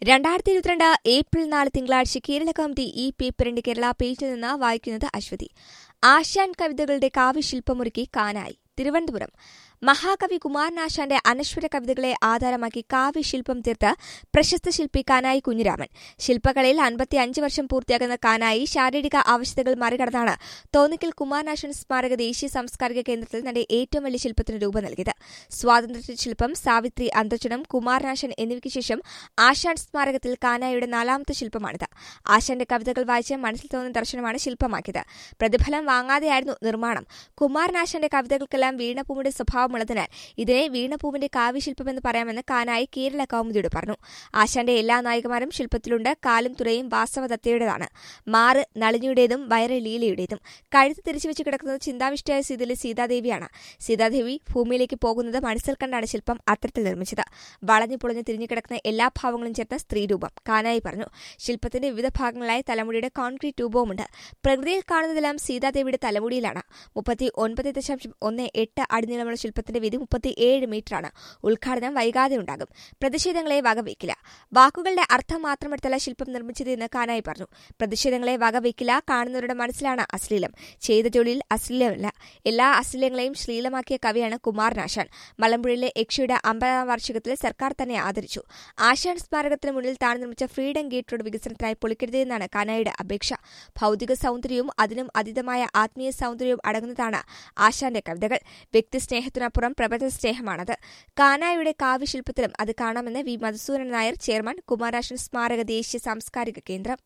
രണ്ടായിരത്തി ഇരുപത്തിരണ്ട് ഏപ്രിൽ നാല് തിങ്കളാഴ്ച കേരള കൗമുദി ഈ പേപ്പറിന്റെ കേരള പേജിൽ നിന്ന് വായിക്കുന്നത് അശ്വതി ആശാൻ കവിതകളുടെ കാവ്യശില്പമൊരുക്കി കാനായി തിരുവനന്തപുരം മഹാകവി കുമാരനാശാന്റെ അനശ്വര കവിതകളെ ആധാരമാക്കി കാവ്യശില്പം തീർത്ത് പ്രശസ്ത ശില്പി കാനായി കുഞ്ഞിരാമൻ ശില്പകലയിൽ അൻപത്തി അഞ്ച് വർഷം പൂർത്തിയാകുന്ന കാനായി ശാരീരിക ആവശ്യതകൾ മറികടന്നാണ് തോന്നിക്കൽ കുമാരനാശൻ സ്മാരക ദേശീയ സാംസ്കാരിക കേന്ദ്രത്തിൽ തന്റെ ഏറ്റവും വലിയ ശില്പത്തിന് രൂപം നൽകിയത് സ്വാതന്ത്ര്യ ശില്പം സാവിത്രി അന്തർജനം കുമാരനാശൻ എന്നിവയ്ക്ക് ശേഷം ആശാൻ സ്മാരകത്തിൽ കാനായിയുടെ നാലാമത്തെ ശില്പമാണിത് ആശാന്റെ കവിതകൾ വായിച്ച് മനസ്സിൽ തോന്നുന്ന ദർശനമാണ് ശില്പമാക്കിയത് പ്രതിഫലം വാങ്ങാതെയായിരുന്നു നിർമ്മാണം കുമാരനാശാന്റെ കവിതകൾക്കെല്ലാം വീണപ്പൂവിന്റെ സ്വഭാവമുള്ളതിനാൽ ഇതിനെ വീണപ്പൂവിന്റെ കാവ്യശില്പമെന്ന് പറയാമെന്ന് കാനായി കേരള കൗമുദിയോട് പറഞ്ഞു ആശാന്റെ എല്ലാ നായികമാരും ശില്പത്തിലുണ്ട് കാലും തുറയും വാസവദത്തയുടേതാണ് മാറ് നളിനിയുടേതും വയറ് ലീലയുടേതും കഴുത്ത് തിരിച്ചുവെച്ച് കിടക്കുന്നത് ചിന്താവിഷ്ടയായ സീതയിലെ സീതാദേവിയാണ് സീതാദേവി ഭൂമിയിലേക്ക് പോകുന്നത് മനസ്സിൽ കണ്ടാണ് ശില്പം അത്തരത്തിൽ നിർമ്മിച്ചത് വളഞ്ഞു പൊളിഞ്ഞു തിരിഞ്ഞു കിടക്കുന്ന എല്ലാ ഭാവങ്ങളും ചേർത്ത സ്ത്രീരൂപം കാനായി പറഞ്ഞു ശില്പത്തിന്റെ വിവിധ ഭാഗങ്ങളായി തലമുടിയുടെ കോൺക്രീറ്റ് രൂപവുമുണ്ട് പ്രകൃതിയിൽ കാണുന്നതെല്ലാം സീതാദേവിയുടെ തലമുടിയിലാണ് മുപ്പത്തി ഒൻപത് ദശാംശം ഒന്ന് എട്ട് അടി നീളമുള്ള ശില്പത്തിന്റെ വീതി മുപ്പത്തിയേഴ് മീറ്ററാണ് ഉദ്ഘാടനം വൈകാതെ ഉണ്ടാകും പ്രതിഷേധങ്ങളെ വകവയ്ക്കില്ല വാക്കുകളുടെ അർത്ഥം മാത്രമെടുത്തല്ല ശില്പം നിർമ്മിച്ചത് എന്ന് കാനായി പറഞ്ഞു പ്രതിഷേധങ്ങളെ വകവയ്ക്കില്ല കാണുന്നവരുടെ മനസ്സിലാണ് അശ്ലീലം ചെയ്ത ജോലിയിൽ അശ്ലീലമല്ല എല്ലാ അശ്ലീലങ്ങളെയും ശ്ലീലമാക്കിയ കവിയാണ് കുമാരനാശാൻ മലമ്പുഴയിലെ യക്ഷിയുടെ അമ്പതാം വാർഷികത്തിൽ സർക്കാർ തന്നെ ആദരിച്ചു ആശാൻ സ്മാരകത്തിന് മുന്നിൽ താൻ നിർമ്മിച്ച ഫ്രീഡം ഗേറ്റ് റോഡ് വികസനത്തിനായി പൊളിക്കരുതെന്നാണ് കാനായുടെ അപേക്ഷ ഭൗതിക സൗന്ദര്യവും അതിനും അതീതമായ ആത്മീയ സൗന്ദര്യവും അടങ്ങുന്നതാണ് ആശാന്റെ കവിതകൾ വ്യക്തിസ്നേഹത്തിനപ്പുറം പ്രപഞ്ച സ്നേഹമാണത് കാനായുടെ കാവ്യശില്പത്തിലും അത് കാണാമെന്ന് വി മധുസൂദനൻ നായർ ചെയർമാൻ കുമാരാശൻ സ്മാരക ദേശീയ സാംസ്കാരിക കേന്ദ്രം